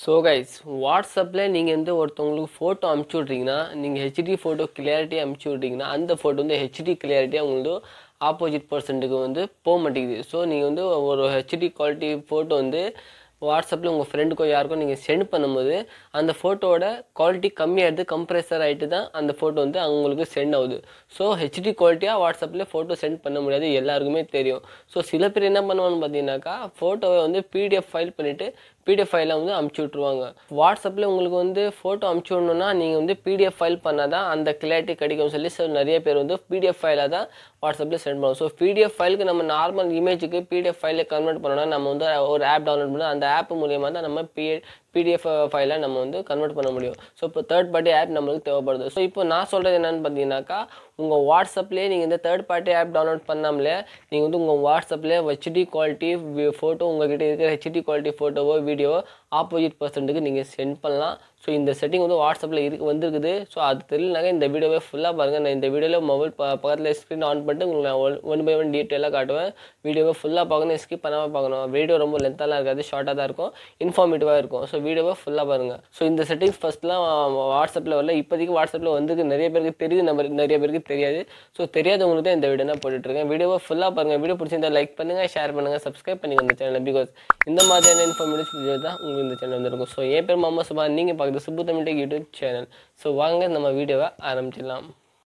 so guys வாட்ஸ்அப்பில் நீங்கள் வந்து ஒருத்தவங்களுக்கு ஃபோட்டோ அமுச்சு விட்றீங்கன்னா நீங்கள் ஹெச்டி ஃபோட்டோ கிளியாரிட்டியாக அமுச்சு விட்றீங்கன்னா அந்த ஃபோட்டோ வந்து ஹெச்டி கிளியாரிட்டியாக உங்களுக்கு ஆப்போசிட் பர்சன்ட்டுக்கு வந்து போக மாட்டேங்குது ஸோ நீங்கள் வந்து ஒரு ஹெச்டி குவாலிட்டி ஃபோட்டோ வந்து வாட்ஸ்அப்பில் உங்கள் ஃப்ரெண்டுக்கோ யாருக்கோ நீங்கள் சென்ட் பண்ணும்போது அந்த ஃபோட்டோவோட குவாலிட்டி கம்மியாகிடுது கம்ப்ரெசர் ஆகிட்டு தான் அந்த ஃபோட்டோ வந்து அவங்களுக்கு சென்ட் ஆகுது ஸோ ஹெச்டி குவாலிட்டியாக வாட்ஸ்அப்பில் ஃபோட்டோ சென்ட் பண்ண முடியாது எல்லாருக்குமே தெரியும் ஸோ சில பேர் என்ன பண்ணுவான்னு பார்த்தீங்கன்னாக்கா ஃபோட்டோவை வந்து பிடிஎஃப் ஃபைல் பண்ணிவிட்டு பிடிஎஃப் ஃபைலை வந்து அமுச்சு விட்ருவாங்க வாட்ஸ்அப்பில் உங்களுக்கு வந்து ஃபோட்டோ அமுச்சு விடணுன்னா நீங்கள் வந்து பிடிஎஃப் ஃபைல் பண்ணால் தான் அந்த கிளாரிட்டி கிடைக்கும்னு சொல்லி ஸோ நிறைய பேர் வந்து பிடிஎஃப் ஃபைலாக தான் வாட்ஸ்அப்பில் சென்ட் பண்ணுவோம் ஸோ பிடிஎஃப் ஃபைலுக்கு நம்ம நார்மல் இமேஜுக்கு பிடிஎஃப் ஃபைலை கன்வெர்ட் பண்ணோம்னா நம்ம வந்து ஒரு ஆப் டவுன்லோட் பண்ணி அந்த ஆப் மூலியமாக தான் நம்ம பி பிடிஎஃப் ஃபைலை நம்ம வந்து கன்வெர்ட் பண்ண முடியும் ஸோ இப்போ தேர்ட் பார்ட்டி ஆப் நம்மளுக்கு தேவைப்படுது ஸோ இப்போ நான் சொல்கிறது என்னென்னு பார்த்தீங்கன்னாக்கா உங்கள் வாட்ஸ்அப்லேயே நீங்கள் இந்த தேர்ட் பார்ட்டி ஆப் டவுன்லோட் பண்ணாமலே நீங்கள் வந்து உங்கள் வாட்ஸ்அப்லேயே ஹெச்டி குவாலிட்டி ஃபோட்டோ உங்ககிட்ட இருக்கிற ஹெச்டி குவாலிட்டி ஃபோட்டோவோ வீடியோவோ ஆப்போசிட் பர்சன்ட்டுக்கு நீங்கள் சென்ட் பண்ணலாம் ஸோ இந்த செட்டிங் வந்து வாட்ஸ்அப்பில் இருக்கு வந்திருக்குது ஸோ அது தெரியலனாக்க இந்த வீடியோவை ஃபுல்லாக பாருங்கள் நான் இந்த வீடியோவில் மொபைல் ப பக்கத்தில் ஸ்க்ரீன் ஆன் பண்ணிட்டு உங்களுக்கு நான் ஒன் ஒன் பை ஒன் டீட்டெயிலாக காட்டுவேன் வீடியோவை ஃபுல்லாக பார்க்கணும் ஸ்கிப் பண்ணாமல் பார்க்கணும் வீடியோ ரொம்ப லென்த்தாலாம் இருக்காது ஷார்ட்டாக தான் இருக்கும் இன்ஃபார்மேட்டிவாக இருக்கும் ஸோ வீடியோவை ஃபுல்லாக பாருங்கள் ஸோ இந்த செட்டிங்ஸ் ஃபஸ்ட்லாம் வாட்ஸ்அப்பில் வரல இப்போதைக்கு வாட்ஸ்அப்பில் வந்துருக்கு நிறைய பேருக்கு தெரியுது நம்ம நிறைய பேருக்கு தெரியாது ஸோ தெரியாதவங்களுக்கு தான் இந்த வீடியோ நான் போட்டுட்ருக்கேன் வீடியோவை ஃபுல்லாக பாருங்கள் வீடியோ பிடிச்சிருந்தா லைக் பண்ணுங்கள் ஷேர் பண்ணுங்கள் சப்ஸ்கிரைப் பண்ணிங்க இந்த சேனல் பிகாஸ் இந்த மாதிரியான இன்ஃபர்மேட்டிவ் வீடியோ தான் உங்களுக்கு இந்த சேனல் வந்துருக்கும் ஸோ என் பேர் மாமா சுபா நீங்கள் பார்க்குறது Subbu Tamil tech YouTube channel so வாங்க நம்ம வீடியோவை ஆரம்பிச்சிடலாம்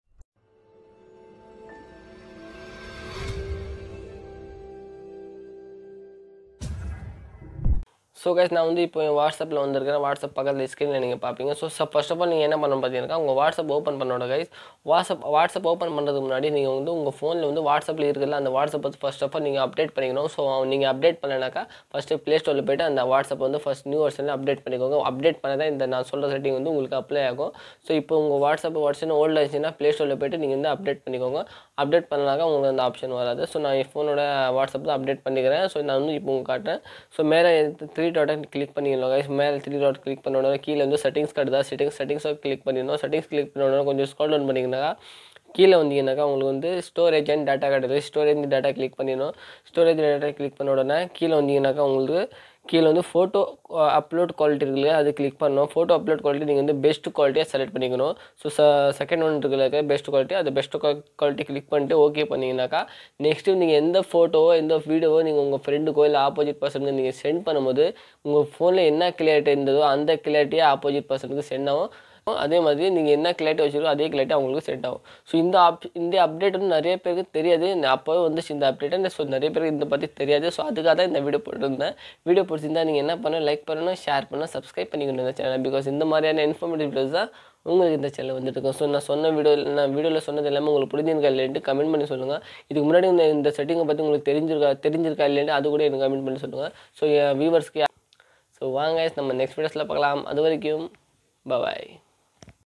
ஸோ கைஸ் நான் வந்து இப்போ என் வாட்ஸ்அப்பில் வந்திருக்கிறேன் வாட்ஸ்அப் பக்கத்தில் ஸ்க்ரீனில் நீங்கள் பார்ப்பீங்க ஸோ ஃபர்ஸ்ட் ஆஃப் ஆல் நீங்கள் என்ன பண்ணணும் பார்த்தீங்கன்னா உங்கள் வாட்ஸ்அப் ஓப்பன் பண்ணோட கைஸ் வாட்ஸ்அப் வாட்ஸ்அப் ஓப்பன் பண்ணுறதுக்கு முன்னாடி நீங்கள் வந்து உங்கள் ஃபோனில் வந்து வாட்ஸ்அப்பில் இருக்கிறதுல அந்த வாட்ஸ்அப் வந்து ஃபர்ஸ்ட் ஆஃப் ஆல் நீங்கள் அப்டேட் பண்ணிக்கணும் ஸோ நீங்கள் அப்டேட் பண்ணனாக்கா ஃபஸ்ட்டு ப்ளே ஸ்டோரில் போய்ட்டு அந்த வாட்ஸ்அப் வந்து ஃபஸ்ட் நியூ வருஷனில் அப்டேட் பண்ணிக்கோங்க அப்டேட் பண்ண தான் இந்த நான் சொல்கிற செட்டிங் வந்து உங்களுக்கு அப்ளை ஆகும் ஸோ இப்போ உங்கள் வாட்ஸ்அப் வாட்ஸ்அப் ஓல்டு ஆச்சுன்னா ப்ளே ஸ்டோரில் போய்ட்டு நீங்கள் வந்து அப்டேட் பண்ணிக்கோங்க அப்டேட் பண்ணனாக்கா உங்களுக்கு அந்த ஆப்ஷன் வராது ஸோ நான் என் ஃபோனோட வாட்ஸ்அப்பில் அப்டேட் பண்ணிக்கிறேன் ஸோ நான் வந்து இப்போ உங்களுக்கு காட்டுறேன் ஸோ மேலே த்ரீ டாட்டை கிளிக் பண்ணிடலாம் கைஸ் மேலே த்ரீ டாட் கிளிக் பண்ண உடனே கீழே வந்து செட்டிங்ஸ் காட்டுதா செட்டிங்ஸ் செட்டிங்ஸை கிளிக் பண்ணிடணும் செட்டிங்ஸ் கிளிக் பண்ண உடனே கொஞ்சம் ஸ்க்ரோல் டவுன் பண்ணிங்கனாக்கா கீழே வந்தீங்கன்னாக்கா உங்களுக்கு வந்து ஸ்டோரேஜ் அண்ட் டேட்டா காட்டுது ஸ்டோரேஜ் டேட்டா கிளிக் பண்ணிடணும் ஸ்டோரேஜ் டேட்டா கிளிக் பண்ண உடனே கீழே வந்தீங்கன்னாக்கா உங்களுக்கு கீழே வந்து ஃபோட்டோ அப்லோட் குவாலிட்டி இருக்குல்ல அது கிளிக் பண்ணணும் ஃபோட்டோ அப்லோட் குவாலிட்டி நீங்கள் வந்து பெஸ்ட் குவாலிட்டியாக செலக்ட் பண்ணிக்கணும் ஸோ ச செகண்ட் ஒன் இருக்குல்ல பெஸ்ட் குவாலிட்டி அது பெஸ்ட் குவாலிட்டி கிளிக் பண்ணிட்டு ஓகே பண்ணிங்கனாக்கா நெக்ஸ்ட்டு நீங்கள் எந்த ஃபோட்டோவோ எந்த வீடியோவோ நீங்கள் உங்கள் ஃப்ரெண்டுக்கோ இல்லை ஆப்போசிட் பர்சனுக்கு நீங்கள் சென்ட் பண்ணும்போது உங்கள் ஃபோனில் என்ன கிளியாரிட்டி இருந்ததோ அந்த கிளியாரிட்டியை ஆப்போசிட் பர்சனுக்கு சென்ட் ஆகும் அதே மாதிரி நீங்கள் என்ன கிளாரிட்டி வச்சுருக்கோ அதே கிளாரிட்டி அவங்களுக்கு செட் ஆகும் ஸோ இந்த அப் இந்த அப்டேட் வந்து நிறைய பேருக்கு தெரியாது அப்போவே வந்துச்சு இந்த அப்டேட்டை ஸோ நிறைய பேருக்கு இந்த பற்றி தெரியாது ஸோ அதுக்காக தான் இந்த வீடியோ போட்டிருந்தேன் வீடியோ பிடிச்சிருந்தா நீங்கள் என்ன பண்ணணும் லைக் பண்ணணும் ஷேர் பண்ணணும் சப்ஸ்கிரைப் பண்ணிக்கணும் இந்த சேனல் பிகாஸ் இந்த மாதிரியான இன்ஃபர்மேட்டிவ் வீடியோஸ் தான் உங்களுக்கு இந்த சேனல் வந்துட்டு இருக்கும் ஸோ நான் சொன்ன வீடியோ நான் வீடியோவில் சொன்னது எல்லாமே உங்களுக்கு புரிஞ்சிருக்கா இல்லைன்ட்டு கமெண்ட் பண்ணி சொல்லுங்கள் இதுக்கு முன்னாடி இந்த இந்த செட்டிங்கை பற்றி உங்களுக்கு தெரிஞ்சிருக்கா தெரிஞ்சிருக்கா இல்லைன்ட்டு அது கூட எனக்கு கமெண்ட் பண்ணி சொல்லுங்கள் ஸோ என் வியூவர்ஸ்க்கு ஸோ வாங்க நம்ம நெக்ஸ்ட் வீடியோஸில் பார்க்கலாம் அது வரைக்கும் பாய்